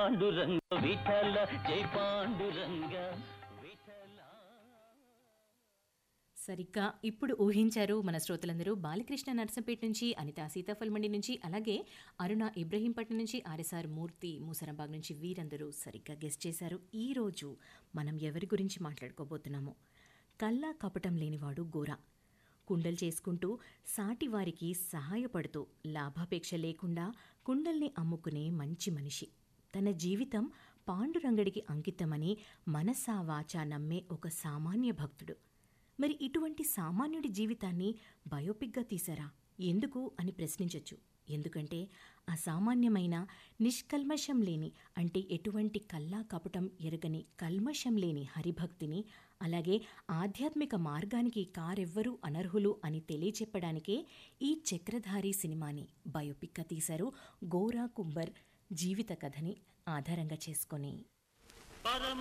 పాండురంగ విఠల జై పాండురంగ విఠల సరిగ్గా ఇప్పుడు ఊహించారు మన శ్రోతలందరూ బాలకృష్ణ నర్సంపేట నుంచి అనిత సీతాఫల్ మండి నుంచి అలాగే అరుణ ఇబ్రహీంపట్నం నుంచి ఆర్ఎస్ఆర్ మూర్తి మూసరంబాగ్ నుంచి వీరందరూ సరిగ్గా గెస్ట్ చేశారు ఈ రోజు మనం ఎవరి గురించి మాట్లాడుకోబోతున్నాము కల్లా కపటం లేనివాడు గోరా కుండలు చేసుకుంటూ సాటి వారికి సహాయపడుతూ లాభాపేక్ష లేకుండా కుండల్ని అమ్ముకునే మంచి మనిషి తన జీవితం పాండురంగడికి అంకితమని మనసా వాచా నమ్మే ఒక సామాన్య భక్తుడు మరి ఇటువంటి సామాన్యుడి జీవితాన్ని బయోపిక్గా తీశారా ఎందుకు అని ప్రశ్నించొచ్చు ఎందుకంటే అసామాన్యమైన నిష్కల్మషం లేని అంటే ఎటువంటి కల్లా కపటం ఎరగని కల్మషం లేని హరిభక్తిని అలాగే ఆధ్యాత్మిక మార్గానికి కారెవ్వరూ అనర్హులు అని తెలియచెప్పడానికే ఈ చక్రధారి సినిమాని బయోపిక్గా తీశారు గోరా కుంబర్ జీవిత కథని ఆధారంగా చేసుకొని పరమ